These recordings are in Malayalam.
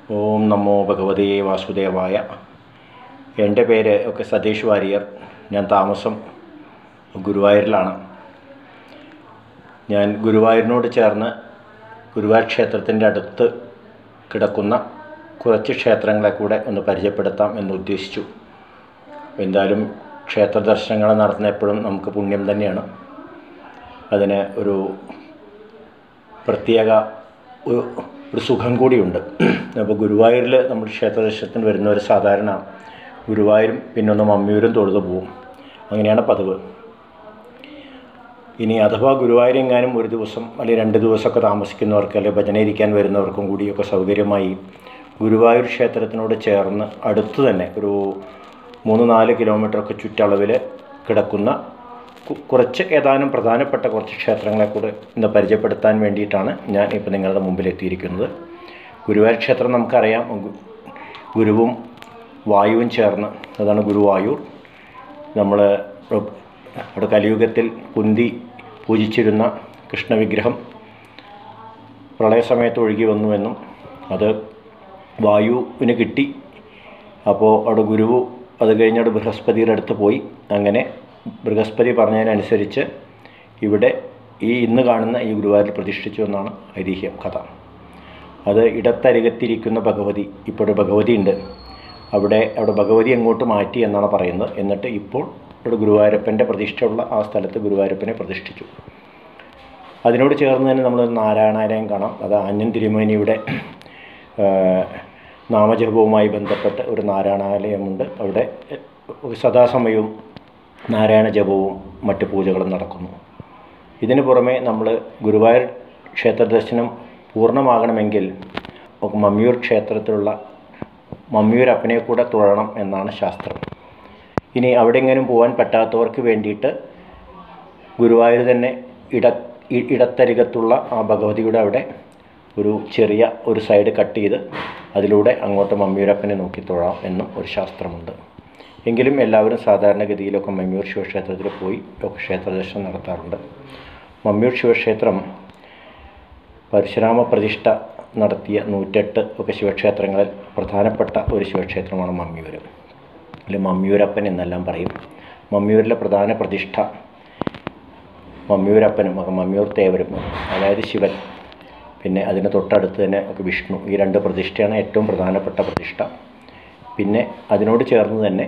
ഓം നമോ ഭഗവതേ വാസുദേവായ എൻ്റെ പേര് ഒക്കെ സതീഷ് വാര്യർ ഞാൻ താമസം ഗുരുവായൂരിലാണ് ഞാൻ ഗുരുവായൂരിനോട് ചേർന്ന് ഗുരുവായൂർ ക്ഷേത്രത്തിൻ്റെ അടുത്ത് കിടക്കുന്ന കുറച്ച് ക്ഷേത്രങ്ങളെ കൂടെ ഒന്ന് പരിചയപ്പെടുത്താം എന്ന് ഉദ്ദേശിച്ചു എന്തായാലും ക്ഷേത്ര ദർശനങ്ങൾ നടത്തുന്ന എപ്പോഴും നമുക്ക് പുണ്യം തന്നെയാണ് അതിന് ഒരു പ്രത്യേക ഒരു ഒരു സുഖം കൂടിയുണ്ട് അപ്പോൾ ഗുരുവായൂരിൽ നമ്മൾ ക്ഷേത്ര ദർശനത്തിന് വരുന്നവർ സാധാരണ ഗുരുവായൂരും പിന്നെ ഒന്ന് മമ്മിയൂരും തൊഴുതു പോവും അങ്ങനെയാണ് പതിവ് ഇനി അഥവാ ഗുരുവായൂരെങ്ങാനും ഒരു ദിവസം അല്ലെങ്കിൽ രണ്ട് ദിവസമൊക്കെ താമസിക്കുന്നവർക്ക് അല്ലെങ്കിൽ ഭജന ഇരിക്കാൻ വരുന്നവർക്കും കൂടിയൊക്കെ സൗകര്യമായി ഗുരുവായൂർ ക്ഷേത്രത്തിനോട് ചേർന്ന് അടുത്ത് തന്നെ ഒരു മൂന്ന് നാല് കിലോമീറ്ററൊക്കെ ചുറ്റളവിൽ കിടക്കുന്ന കു- കുറച്ച് ഏതാനും പ്രധാനപ്പെട്ട കുറച്ച് ക്ഷേത്രങ്ങളെ കൂടെ ഇന്ന് പരിചയപ്പെടുത്താൻ വേണ്ടിയിട്ടാണ് ഞാൻ ഇപ്പോൾ നിങ്ങളുടെ മുമ്പിൽ എത്തിയിരിക്കുന്നത് ഗുരുവായൂർ ക്ഷേത്രം നമുക്കറിയാം ഗു- ഗുരുവും വായുവും ചേർന്ന് അതാണ് ഗുരുവായൂർ നമ്മൾ അവിടെ കലിയുഗത്തിൽ കുന്തി പൂജിച്ചിരുന്ന കൃഷ്ണവിഗ്രഹം പ്രളയസമയത്ത് ഒഴുകി വന്നുവെന്നും അത് വായുവിന് കിട്ടി അപ്പോൾ അവിടെ ഗുരുവ് അത് കഴിഞ്ഞവിടെ ബൃഹസ്പതിയുടെ അടുത്ത് പോയി അങ്ങനെ ബൃഹസ്പതി പറഞ്ഞതിനനുസരിച്ച് ഇവിടെ ഈ ഇന്ന് കാണുന്ന ഈ ഗുരുവായൂരിൽ പ്രതിഷ്ഠിച്ചു എന്നാണ് ഐതിഹ്യം കഥ അത് ഇടത്തരികത്തിരിക്കുന്ന ഭഗവതി ഇപ്പോൾ ഒരു ഭഗവതി ഉണ്ട് അവിടെ അവിടെ ഭഗവതി അങ്ങോട്ട് മാറ്റി എന്നാണ് പറയുന്നത് എന്നിട്ട് ഇപ്പോൾ ഇവിടെ ഗുരുവായൂരപ്പൻ്റെ പ്രതിഷ്ഠയുള്ള ആ സ്ഥലത്ത് ഗുരുവായൂരപ്പനെ പ്രതിഷ്ഠിച്ചു അതിനോട് ചേർന്ന് തന്നെ നമ്മൾ നാരായണാലയം കാണാം അത് ആഞ്ഞൻ തിരുമേനിയുടെ ആ, നാമജപവുമായി ബന്ധപ്പെട്ട് ഒരു നാരായണാലയമുണ്ട് അവിടെ സദാസമയവും നാരായണ ജപവും മറ്റ് പൂജകളും നടക്കുന്നു ഇതിനു പുറമെ നമ്മൾ ഗുരുവായൂർ ക്ഷേത്ര ദർശനം പൂർണ്ണമാകണമെങ്കിൽ മമ്മിയൂർ ക്ഷേത്രത്തിലുള്ള മമ്മിയൂർ അപ്പനെ കൂടെ തൊഴണം എന്നാണ് ശാസ്ത്രം ഇനി അവിടെയെങ്കിലും പോകാൻ പറ്റാത്തവർക്ക് വേണ്ടിയിട്ട് ഗുരുവായൂർ തന്നെ ഇട ഇ- ഇടത്തരികത്തുള്ള ആ ഭഗവതിയുടെ അവിടെ ഒരു ചെറിയ ഒരു സൈഡ് കട്ട് ചെയ്ത് അതിലൂടെ അങ്ങോട്ട് മമ്മിയൂരപ്പനെ നോക്കി തൊഴാം എന്നും ഒരു ശാസ്ത്രമുണ്ട് എങ്കിലും എല്ലാവരും സാധാരണഗതിയിലൊക്കെ മമ്മിയൂർ ശിവക്ഷേത്രത്തിൽ പോയി ഒക്കെ ക്ഷേത്ര ദർശനം നടത്താറുണ്ട് മമ്മിയൂർ ശിവക്ഷേത്രം പരശുരാമ പ്രതിഷ്ഠ നടത്തിയ നൂറ്റെട്ട് ഒക്കെ ശിവക്ഷേത്രങ്ങളിൽ പ്രധാനപ്പെട്ട ഒരു ശിവക്ഷേത്രമാണ് മമ്മിയൂർ അല്ലെങ്കിൽ മമ്മിയൂരപ്പൻ എന്നെല്ലാം പറയും മമ്മിയൂരിലെ പ്രധാന പ്രതിഷ്ഠ മമ്മിയൂരപ്പനും ഒക്കെ മമ്മിയൂർ തേവരും അതായത് ശിവൻ പിന്നെ അതിന് തൊട്ടടുത്ത് തന്നെ ഒക്കെ വിഷ്ണു ഈ രണ്ട് പ്രതിഷ്ഠയാണ് ഏറ്റവും പ്രധാനപ്പെട്ട പ്രതിഷ്ഠ പിന്നെ അതിനോട് ചേർന്ന് തന്നെ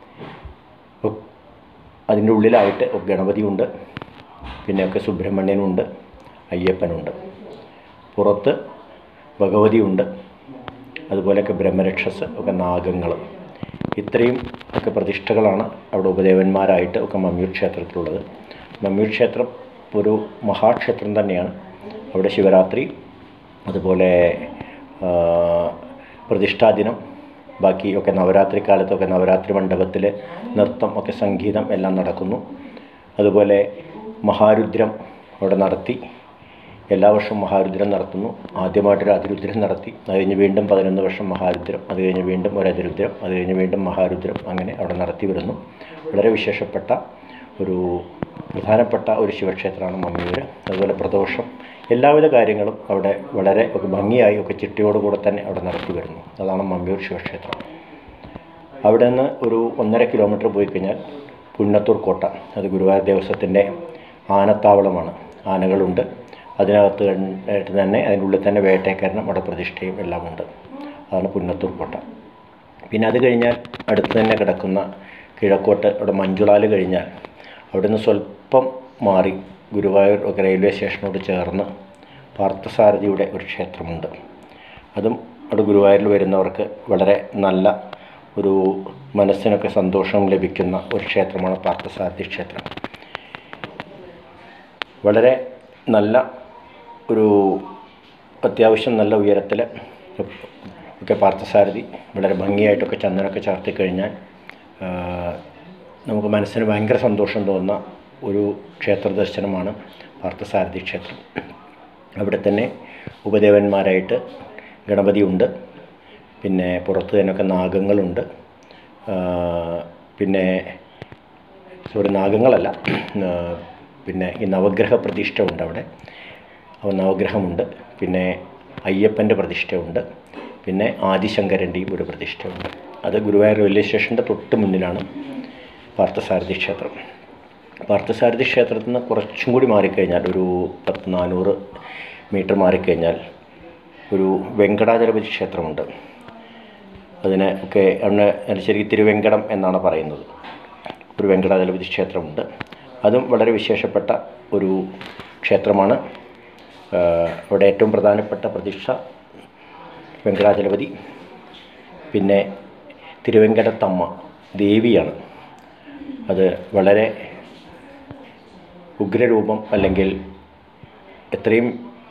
ഒ- അതിൻ്റെ ഉള്ളിലായിട്ട് ഒക്കെ ഗണപതിയുണ്ട് പിന്നെയൊക്കെ സുബ്രഹ്മണ്യനുണ്ട് അയ്യപ്പനുണ്ട് പുറത്ത് ഭഗവതിയുണ്ട് അതുപോലെയൊക്കെ ബ്രഹ്മരക്ഷസ് ഒക്കെ നാഗങ്ങൾ ഇത്രയും ഒക്കെ പ്രതിഷ്ഠകളാണ് അവിടെ ഉപദേവന്മാരായിട്ട് ഒക്കെ മമ്മിയൂർ ക്ഷേത്രത്തിലുള്ളത് മമ്മിയൂർ ക്ഷേത്രം ഒരു മഹാക്ഷേത്രം തന്നെയാണ് അവിടെ ശിവരാത്രി അതുപോലെ ആ, പ്രതിഷ്ഠാദിനം ബാക്കി ഒക്കെ നവരാത്രി കാലത്തൊക്കെ നവരാത്രി മണ്ഡപത്തിൽ നൃത്തം ഒക്കെ സംഗീതം എല്ലാം നടക്കുന്നു അതുപോലെ മഹാരുദ്രം അവിടെ നടത്തി എല്ലാ വർഷവും മഹാരുദ്രം നടത്തുന്നു ആദ്യമായിട്ടൊരു അതിരുദ്രം നടത്തി അത് കഴിഞ്ഞ് വീണ്ടും പതിനൊന്ന് വർഷം മഹാരുദ്രം അത് കഴിഞ്ഞ് വീണ്ടും ഒരു അതിരുദ്രം അത് കഴിഞ്ഞ് വീണ്ടും മഹാരുദ്രം അങ്ങനെ അവിടെ നടത്തി വരുന്നു വളരെ വിശേഷപ്പെട്ട ഒരു പ്രധാനപ്പെട്ട ഒരു ശിവക്ഷേത്രമാണ് മമ്മിയൂർ അതുപോലെ പ്രദോഷം എല്ലാവിധ കാര്യങ്ങളും അവിടെ വളരെ ഒക്കെ ഭംഗിയായി ഒക്കെ ചിട്ടയോടുകൂടെ തന്നെ അവിടെ നടത്തി വരുന്നു അതാണ് മമ്മിയൂർ ശിവക്ഷേത്രം അവിടെ നിന്ന് ഒരു ഒന്നര കിലോമീറ്റർ പോയി കഴിഞ്ഞാൽ പുന്നത്തൂർ കോട്ട അത് ഗുരുവായൂർ ദേവസ്വത്തിൻ്റെ ആനത്താവളമാണ് ആനകളുണ്ട് അതിനകത്ത് ആയിട്ട് തന്നെ അതിൻ്റെ ഉള്ളിൽ തന്നെ വേട്ടേക്കാരനും അവിടെ പ്രതിഷ്ഠയും എല്ലാം ഉണ്ട് അതാണ് പുന്നത്തൂർ കോട്ട പിന്നെ അത് കഴിഞ്ഞാൽ അടുത്ത് തന്നെ കിടക്കുന്ന കിഴക്കോട്ട് അവിടെ മഞ്ജുളാൽ കഴിഞ്ഞാൽ അവിടെ നിന്ന് സ്വല്പം മാറി ഗുരുവായൂർ ഒക്കെ റെയിൽവേ സ്റ്റേഷനോട് ചേർന്ന് പാർത്ഥസാരഥിയുടെ ഒരു ക്ഷേത്രമുണ്ട് അതും അവിടെ ഗുരുവായൂരിൽ വരുന്നവർക്ക് വളരെ നല്ല ഒരു മനസ്സിനൊക്കെ സന്തോഷം ലഭിക്കുന്ന ഒരു ക്ഷേത്രമാണ് പാർത്ഥസാരഥി ക്ഷേത്രം വളരെ നല്ല ഒരു അത്യാവശ്യം നല്ല ഉയരത്തിൽ ഒക്കെ പാർത്ഥസാരഥി വളരെ ഭംഗിയായിട്ടൊക്കെ ചന്ദനമൊക്കെ ചാർത്തി കഴിഞ്ഞാൽ ആ, നമുക്ക് മനസ്സിന് ഭയങ്കര സന്തോഷം തോന്നുന്ന ഒരു ക്ഷേത്ര ദർശനമാണ് പാർത്ഥസാരഥി ക്ഷേത്രം അവിടെ തന്നെ ഉപദേവന്മാരായിട്ട് ഗണപതിയുണ്ട് പിന്നെ പുറത്ത് തന്നെയൊക്കെ നാഗങ്ങളുണ്ട് ആ, പിന്നെ സോറി നാഗങ്ങളല്ല ആ, പിന്നെ ഈ നവഗ്രഹ പ്രതിഷ്ഠ ഉണ്ട് അവിടെ അപ്പോൾ നവഗ്രഹമുണ്ട് പിന്നെ അയ്യപ്പൻ്റെ പ്രതിഷ്ഠയുണ്ട് പിന്നെ ആദിശങ്കരൻ്റെയും ഒരു പ്രതിഷ്ഠയുണ്ട് അത് ഗുരുവായൂർ റെയിൽവേ സ്റ്റേഷൻ്റെ തൊട്ട് മുന്നിലാണ് പാർത്ഥസാരഥി ക്ഷേത്രം പാർത്ഥസാരഥി ക്ഷേത്രത്തിൽ നിന്ന് കുറച്ചും കൂടി മാറിക്കഴിഞ്ഞാൽ ഒരു പത്ത് നാനൂറ് മീറ്റർ മാറിക്കഴിഞ്ഞാൽ ഒരു വെങ്കടാചലപതി ക്ഷേത്രമുണ്ട് അതിന് ഒക്കെ അന്ന് ശരിക്കും തിരുവെങ്കടം എന്നാണ് പറയുന്നത് ഒരു വെങ്കടാചലപതി ക്ഷേത്രമുണ്ട് അതും വളരെ വിശേഷപ്പെട്ട ഒരു ക്ഷേത്രമാണ് ആ, അവിടെ ഏറ്റവും പ്രധാനപ്പെട്ട പ്രതിഷ്ഠ വെങ്കടാചലപതി പിന്നെ തിരുവെങ്കടത്തമ്മ ദേവിയാണ് അത് വളരെ ഉഗ്രരൂപം അല്ലെങ്കിൽ എത്രയും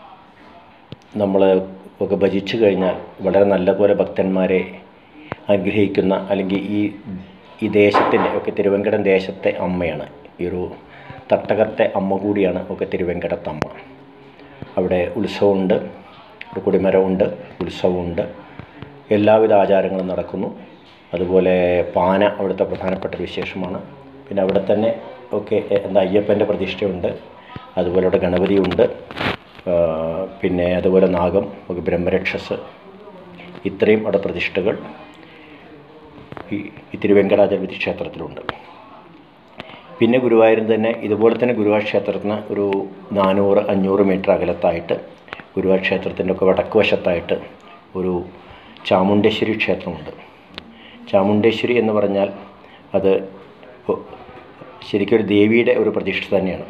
നമ്മൾ ഒക്കെ ഭജിച്ചു കഴിഞ്ഞാൽ വളരെ നല്ലപോലെ ഭക്തന്മാരെ അനുഗ്രഹിക്കുന്ന അല്ലെങ്കിൽ ഈ ഈ ദേശത്തിൻ്റെ ഒക്കെ തിരുവെങ്കടം ദേശത്തെ അമ്മയാണ് ഈ ഒരു തട്ടകത്തെ അമ്മ കൂടിയാണ് ഒക്കെ തിരുവെങ്കടത്തമ്മ അവിടെ ഉത്സവമുണ്ട് ഒരു കൊടിമരമുണ്ട് ഉത്സവമുണ്ട് എല്ലാവിധ ആചാരങ്ങളും നടക്കുന്നു അതുപോലെ പാന അവിടുത്തെ പ്രധാനപ്പെട്ട ഒരു വിശേഷമാണ് പിന്നെ അവിടെ തന്നെ ഒക്കെ എ- എന്താ അയ്യപ്പൻ്റെ പ്രതിഷ്ഠയുണ്ട് അതുപോലെ അവിടെ ഗണപതിയുണ്ട് ആ, പിന്നെ അതുപോലെ നാഗം ഒക്കെ ബ്രഹ്മരക്ഷസ് ഇത്രയും അവിടെ പ്രതിഷ്ഠകൾ ഈ ഈ തിരുവെങ്കടാചലപതി ക്ഷേത്രത്തിലുണ്ട് പിന്നെ ഗുരുവായൂരിൽ തന്നെ ഇതുപോലെ തന്നെ ഗുരുവായൂർ ക്ഷേത്രത്തിന് ഒരു നാനൂറ് അഞ്ഞൂറ് മീറ്റർ അകലത്തായിട്ട് ഗുരുവായൂർ ക്ഷേത്രത്തിൻ്റെ ഒക്കെ വടക്ക് വശത്തായിട്ട് ഒരു ചാമുണ്ടേശ്വരി ക്ഷേത്രമുണ്ട് ചാമുണ്ടേശ്വരി എന്ന് പറഞ്ഞാൽ അത് ഒ- ശരിക്കും ഒരു ദേവിയുടെ ഒരു പ്രതിഷ്ഠ തന്നെയാണ്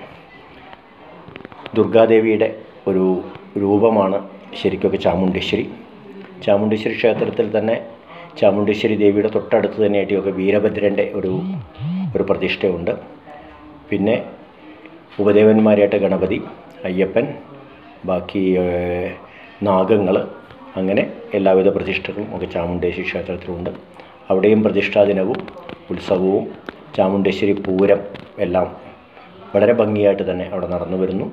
ദുർഗാദേവിയുടെ ഒരു രൂപമാണ് ശരിക്കൊക്കെ ചാമുണ്ടേശ്വരി ചാമുണ്ടേശ്വരി ക്ഷേത്രത്തിൽ തന്നെ ചാമുണ്ടേശ്വരി ദേവിയുടെ തൊട്ടടുത്ത് തന്നെയായിട്ടൊക്കെ വീരഭദ്രൻ്റെ ഒരു ഒരു പ്രതിഷ്ഠയുണ്ട് പിന്നെ ഉപദേവന്മാരായിട്ട് ഗണപതി അയ്യപ്പൻ ബാക്കി നാഗങ്ങൾ അങ്ങനെ എല്ലാവിധ പ്രതിഷ്ഠകളും ഒക്കെ ചാമുണ്ടേശ്വരി ക്ഷേത്രത്തിലുണ്ട് അവിടെയും പ്രതിഷ്ഠാ ദിനവും ഉത്സവവും ചാമുണ്ടേശ്വരി പൂരം എല്ലാം വളരെ ഭംഗിയായിട്ട് തന്നെ അവിടെ നടന്നു വരുന്നു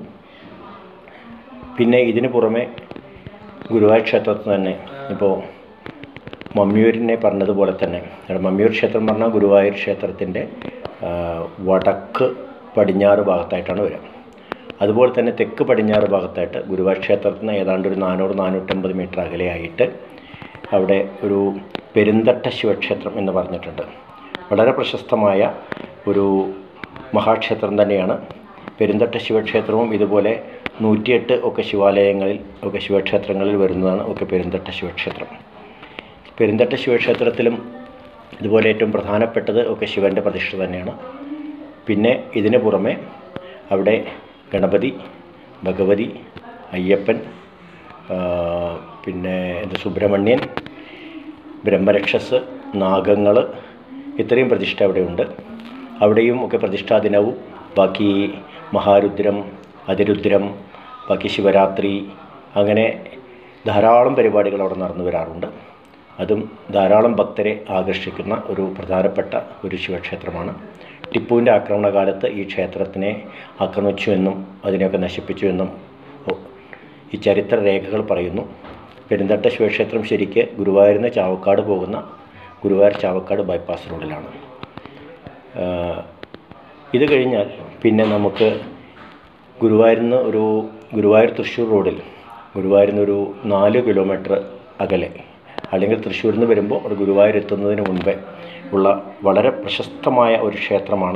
പിന്നെ ഇതിന് പുറമെ ഗുരുവായൂർ ക്ഷേത്രത്തിൽ തന്നെ ഇപ്പോൾ മമ്മിയൂരിനെ പറഞ്ഞതുപോലെ തന്നെ അവിടെ മമ്മിയൂർ ക്ഷേത്രം പറഞ്ഞാൽ ഗുരുവായൂർ ക്ഷേത്രത്തിൻ്റെ ആ, വടക്ക് പടിഞ്ഞാറ് ഭാഗത്തായിട്ടാണ് വരിക അതുപോലെ തന്നെ തെക്ക് പടിഞ്ഞാറ് ഭാഗത്തായിട്ട് ഗുരുവായൂർ ക്ഷേത്രത്തിൽ നിന്ന് ഏതാണ്ട് ഒരു നാനൂറ് നാനൂറ്റമ്പത് മീറ്റർ അകലെയായിട്ട് അവിടെ ഒരു പെരുന്തട്ട ശിവക്ഷേത്രം എന്ന് പറഞ്ഞിട്ടുണ്ട് വളരെ പ്രശസ്തമായ ഒരു മഹാക്ഷേത്രം തന്നെയാണ് പെരുന്തട്ട ശിവക്ഷേത്രവും ഇതുപോലെ നൂറ്റിയെട്ട് ഒക്കെ ശിവാലയങ്ങളിൽ ഒക്കെ ശിവക്ഷേത്രങ്ങളിൽ വരുന്നതാണ് ഒക്കെ പെരുന്തട്ട ശിവക്ഷേത്രം പെരുന്തട്ട ശിവക്ഷേത്രത്തിലും ഇതുപോലെ ഏറ്റവും പ്രധാനപ്പെട്ടത് ഒക്കെ ശിവൻ്റെ പ്രതിഷ്ഠ തന്നെയാണ് പിന്നെ ഇതിന് പുറമെ അവിടെ ഗണപതി ഭഗവതി അയ്യപ്പൻ ആ, പിന്നെ എന്താ സുബ്രഹ്മണ്യൻ ബ്രഹ്മരക്ഷസ് നാഗങ്ങൾ ഇത്രയും പ്രതിഷ്ഠ അവിടെയുണ്ട് അവിടെയും ഒക്കെ പ്രതിഷ്ഠാ ദിനവും ബാക്കി മഹാരുദ്രം അതിരുദ്രം ബാക്കി ശിവരാത്രി അങ്ങനെ ധാരാളം പരിപാടികൾ അവിടെ നടന്നു വരാറുണ്ട് അതും ധാരാളം ഭക്തരെ ആകർഷിക്കുന്ന ഒരു പ്രധാനപ്പെട്ട ഒരു ശിവക്ഷേത്രമാണ് ടിപ്പുവിൻ്റെ ആക്രമണകാലത്ത് ഈ ക്ഷേത്രത്തിനെ ആക്രമിച്ചു എന്നും അതിനെയൊക്കെ നശിപ്പിച്ചു എന്നും ഒ- ഈ ചരിത്ര രേഖകൾ പറയുന്നു പെരുന്തട്ട ശിവക്ഷേത്രം ശരിക്ക് ഗുരുവായൂരിൽ നിന്ന് ചാവക്കാട് പോകുന്ന ഗുരുവായൂർ ചാവക്കാട് ബൈപ്പാസ് റോഡിലാണ് ആ, ഇത് കഴിഞ്ഞാൽ പിന്നെ നമുക്ക് ഗുരുവായൂരിൽ നിന്ന് ഒരു ഗുരുവായൂർ തൃശ്ശൂർ റോഡിൽ ഗുരുവായൂരിൽ നിന്ന് ഒരു നാല് കിലോമീറ്റർ അകലെ അല്ലെങ്കിൽ തൃശ്ശൂരിൽ നിന്ന് വരുമ്പോൾ ഒരു ഗുരുവായൂർ എത്തുന്നതിന് മുൻപേ ഉള്ള വളരെ പ്രശസ്തമായ ഒരു ക്ഷേത്രമാണ്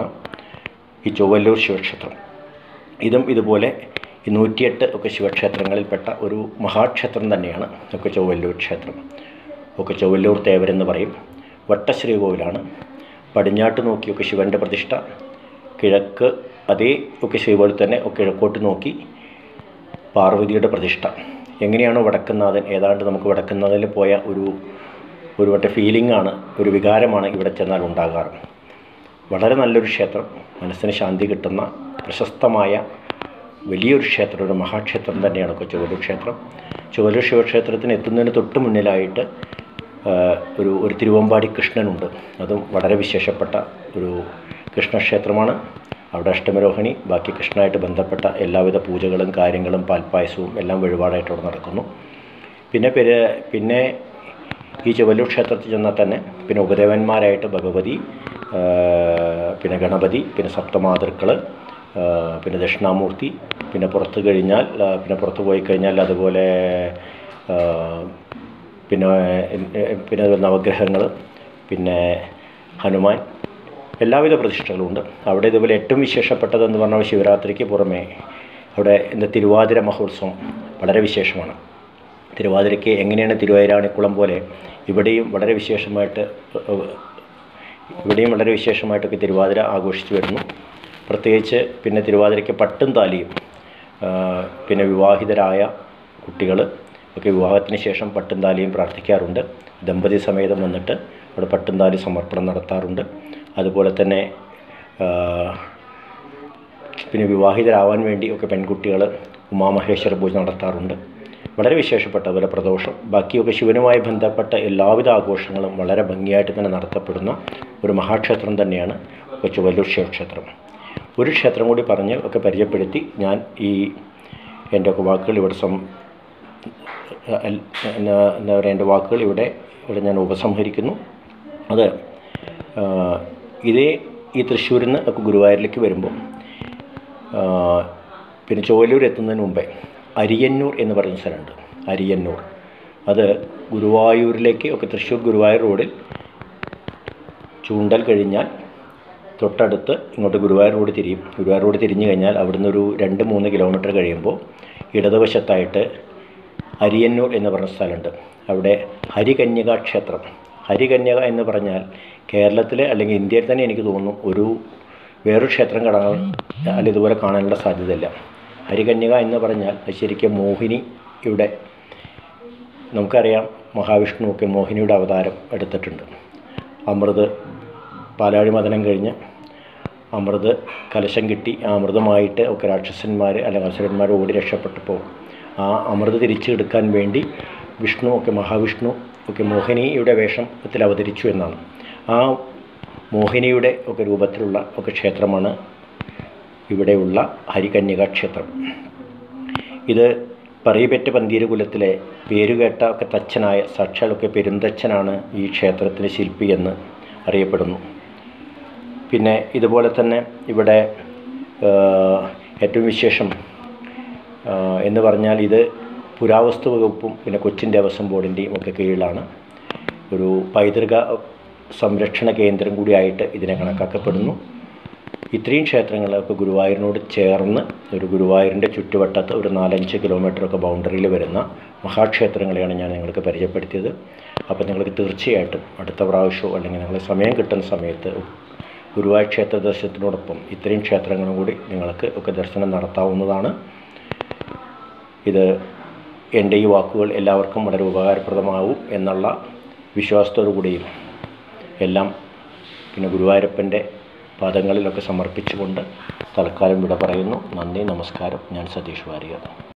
ഈ ചൊവ്വല്ലൂർ ശിവക്ഷേത്രം ഇതും ഇതുപോലെ ഈ നൂറ്റിയെട്ട് ഒക്കെ ശിവക്ഷേത്രങ്ങളിൽപ്പെട്ട ഒരു മഹാക്ഷേത്രം തന്നെയാണ് ഒക്കെ ചൊവ്വല്ലൂർ ക്ഷേത്രം ഒക്കെ ചൊവ്വല്ലൂർ തേവരെന്ന് പറയും വട്ടശ്രീകോവിലാണ് പടിഞ്ഞാട്ട് നോക്കിയൊക്കെ ശിവൻ്റെ പ്രതിഷ്ഠ കിഴക്ക് അതേ ഒക്കെ ശിവപോലെ തന്നെ ഒക്കെ കിഴക്കോട്ട് നോക്കി പാർവതിയുടെ പ്രതിഷ്ഠ എങ്ങനെയാണോ വടക്കുന്നാഥൻ ഏതാണ്ട് നമുക്ക് വടക്കുന്നാഥനിൽ പോയ ഒരു ഒരു വട്ട ഫീലിംഗ് ആണ് ഒരു വികാരമാണ് ഇവിടെ ചെന്നാൽ ഉണ്ടാകാറ് വളരെ നല്ലൊരു ക്ഷേത്രം മനസ്സിന് ശാന്തി കിട്ടുന്ന പ്രശസ്തമായ വലിയൊരു ക്ഷേത്രം ഒരു മഹാക്ഷേത്രം തന്നെയാണ് ഒക്കെ ചുവലൂർ ക്ഷേത്രം ചുവലൂർ ശിവക്ഷേത്രത്തിന് എത്തുന്നതിന് തൊട്ട് മുന്നിലായിട്ട് ആ, ഒരു ഒരു തിരുവമ്പാടി കൃഷ്ണനുണ്ട് അതും വളരെ വിശേഷപ്പെട്ട ഒരു കൃഷ്ണക്ഷേത്രമാണ് അവിടെ അഷ്ടമരോഹിണി ബാക്കി കൃഷ്ണനായിട്ട് ബന്ധപ്പെട്ട എല്ലാവിധ പൂജകളും കാര്യങ്ങളും പാൽപ്പായസവും എല്ലാം വഴിപാടായിട്ട് അവിടെ നടക്കുന്നു പിന്നെ പെര് പിന്നെ ഈ ചുവല്ലൂർ ക്ഷേത്രത്തിൽ ചെന്നാൽ തന്നെ പിന്നെ ഉപദേവന്മാരായിട്ട് ഭഗവതി ആ, പിന്നെ ഗണപതി പിന്നെ സപ്തമാതൃക്കൾ പിന്നെ ദക്ഷിണാമൂർത്തി പിന്നെ പുറത്ത് കഴിഞ്ഞാൽ ആ, പിന്നെ പുറത്ത് പോയി കഴിഞ്ഞാൽ അതുപോലെ ആ, പിന്നെ ഏഹ്, പിന്നെ അതുപോലെ നവഗ്രഹങ്ങൾ പിന്നെ ഹനുമാൻ എല്ലാവിധ പ്രതിഷ്ഠകളുമുണ്ട് അവിടെ ഇതുപോലെ ഏറ്റവും വിശേഷപ്പെട്ടതെന്ന് പറഞ്ഞാൽ ശിവരാത്രിക്ക് പുറമേ അവിടെ എന്താ തിരുവാതിര മഹോത്സവം വളരെ വിശേഷമാണ് തിരുവാതിരയ്ക്ക് എങ്ങനെയാണ് തിരുവാതിരാണിക്കുളം പോലെ ഇവിടെയും വളരെ വിശേഷമായിട്ട് ഏഹ്, ഇവിടെയും വളരെ വിശേഷമായിട്ടൊക്കെ തിരുവാതിര ആഘോഷിച്ചു വരുന്നു പ്രത്യേകിച്ച് പിന്നെ തിരുവാതിരയ്ക്ക് പട്ടും താലിയും ആ, പിന്നെ വിവാഹിതരായ കുട്ടികൾ ഒക്കെ വിവാഹത്തിന് ശേഷം പട്ടും താലിയും പ്രാർത്ഥിക്കാറുണ്ട് ദമ്പതി സമേതം വന്നിട്ട് അവിടെ പട്ടും താലി സമർപ്പണം നടത്താറുണ്ട് അതുപോലെ തന്നെ ആ, പിന്നെ വിവാഹിതരാവാൻ വേണ്ടി ഒക്കെ പെൺകുട്ടികൾ ഉമാമഹേശ്വര പൂജ നടത്താറുണ്ട് വളരെ വിശേഷപ്പെട്ട അതുപോലെ പ്രദോഷം ബാക്കിയൊക്കെ ശിവനുമായി ബന്ധപ്പെട്ട എല്ലാവിധ ആഘോഷങ്ങളും വളരെ ഭംഗിയായിട്ട് തന്നെ നടത്തപ്പെടുന്ന ഒരു മഹാക്ഷേത്രം തന്നെയാണ് കൊച്ചുവല്ലൂർ ശിവക്ഷേത്രം ഒരു ക്ഷേത്രം കൂടി പറഞ്ഞ് ഒക്കെ പരിചയപ്പെടുത്തി ഞാൻ ഈ എൻ്റെ ഒക്കെ വാക്കുകൾ ഇവിടെ സം അൽ- എന്നാ എന്താ പറയുക എൻ്റെ വാക്കുകൾ ഇവിടെ ഇവിടെ ഞാൻ ഉപസംഹരിക്കുന്നു അത് ആ, ഇതേ ഈ തൃശ്ശൂരിൽ നിന്ന് ഒക്കെ ഗുരുവായൂരിലേക്ക് വരുമ്പോൾ ആ, പിന്നെ ചോലൂർ എത്തുന്നതിന് മുമ്പേ അരിയന്നൂർ എന്ന് പറയുന്ന സ്ഥലമുണ്ട് അരിയന്നൂർ അത് ഗുരുവായൂരിലേക്ക് ഒക്കെ തൃശ്ശൂർ ഗുരുവായൂർ റോഡിൽ ചൂണ്ടൽ കഴിഞ്ഞാൽ തൊട്ടടുത്ത് ഇങ്ങോട്ട് ഗുരുവായൂർ റോഡ് തിരിയും ഗുരുവായൂർ റോഡ് തിരിഞ്ഞു കഴിഞ്ഞാൽ അവിടുന്ന് ഒരു രണ്ട് മൂന്ന് കിലോമീറ്റർ കഴിയുമ്പോൾ ഇടതുവശത്തായിട്ട് അരിയന്നൂർ എന്ന് പറഞ്ഞ സ്ഥലമുണ്ട് അവിടെ ഹരികന്യക ക്ഷേത്രം ഹരികന്യക എന്ന് പറഞ്ഞാൽ കേരളത്തിൽ അല്ലെങ്കിൽ ഇന്ത്യയിൽ തന്നെ എനിക്ക് തോന്നുന്നു ഒരു വേറൊരു ക്ഷേത്രം കാണാൻ അല്ല ഇതുപോലെ കാണാനുള്ള സാധ്യതയില്ല ഹരികന്യക എന്ന് പറഞ്ഞാൽ അത് ശരിക്കും മോഹിനി ഇവിടെ നമുക്കറിയാം മഹാവിഷ്ണുവൊക്കെ മോഹിനിയുടെ അവതാരം എടുത്തിട്ടുണ്ട് അമൃത് പാലാഴി മദനം കഴിഞ്ഞ് അമൃത് കലശം കിട്ടി ആ അമൃതമായിട്ട് ഒക്കെ രാക്ഷസന്മാർ അല്ലെങ്കിൽ അസുരന്മാർ ഓടി രക്ഷപ്പെട്ടപ്പോൾ ആ അമൃത് തിരിച്ചെടുക്കാൻ വേണ്ടി വിഷ്ണു ഒക്കെ മഹാവിഷ്ണു ഒക്കെ മോഹിനിയുടെ വേഷത്തിൽ അവതരിച്ചു എന്നാണ് ആ മോഹിനിയുടെ ഒക്കെ രൂപത്തിലുള്ള ഒക്കെ ക്ഷേത്രമാണ് ഇവിടെയുള്ള ഹരികന്യക ക്ഷേത്രം ഇത് പറയപ്പെട്ട പന്തീര് കുലത്തിലെ പേരുകേട്ട ഒക്കെ തച്ചനായ സാക്ഷാലൊക്കെ പെരുന്തച്ഛനാണ് ഈ ക്ഷേത്രത്തിന് ശില്പി എന്ന് അറിയപ്പെടുന്നു പിന്നെ ഇതുപോലെ തന്നെ ഇവിടെ ആ, ഏറ്റവും വിശേഷം ആ, എന്ന് പറഞ്ഞാൽ ഇത് പുരാവസ്തു വകുപ്പും പിന്നെ കൊച്ചിൻ ദേവസ്വം ബോർഡിൻ്റെയും ഒക്കെ കീഴിലാണ് ഒരു പൈതൃക സംരക്ഷണ കേന്ദ്രം കൂടിയായിട്ട് ഇതിനെ കണക്കാക്കപ്പെടുന്നു ഇത്രയും ക്ഷേത്രങ്ങളൊക്കെ ഗുരുവായൂരിനോട് ചേർന്ന് ഒരു ഗുരുവായൂരിൻ്റെ ചുറ്റുവട്ടത്ത് ഒരു നാലഞ്ച് കിലോമീറ്ററൊക്കെ ബൗണ്ടറിയിൽ വരുന്ന മഹാക്ഷേത്രങ്ങളെയാണ് ഞാൻ നിങ്ങൾക്ക് പരിചയപ്പെടുത്തിയത് അപ്പോൾ നിങ്ങൾക്ക് തീർച്ചയായിട്ടും അടുത്ത പ്രാവശ്യമോ അല്ലെങ്കിൽ നിങ്ങൾ സമയം കിട്ടുന്ന സമയത്ത് ഗുരുവായൂർ ക്ഷേത്ര ദർശനത്തിനോടൊപ്പം ഇത്രയും ക്ഷേത്രങ്ങളും കൂടി നിങ്ങൾക്ക് ഒക്കെ ദർശനം നടത്താവുന്നതാണ് ഇത് എൻ്റെ ഈ വാക്കുകൾ എല്ലാവർക്കും വളരെ ഉപകാരപ്രദമാവും എന്നുള്ള വിശ്വാസത്തോടു കൂടിയും എല്ലാം പിന്നെ ഗുരുവായൂരപ്പൻ്റെ പാദങ്ങളിലൊക്കെ സമർപ്പിച്ചുകൊണ്ട് തൽക്കാലം വിട പറയുന്നു നന്ദി നമസ്കാരം ഞാൻ സതീഷ് വാരിക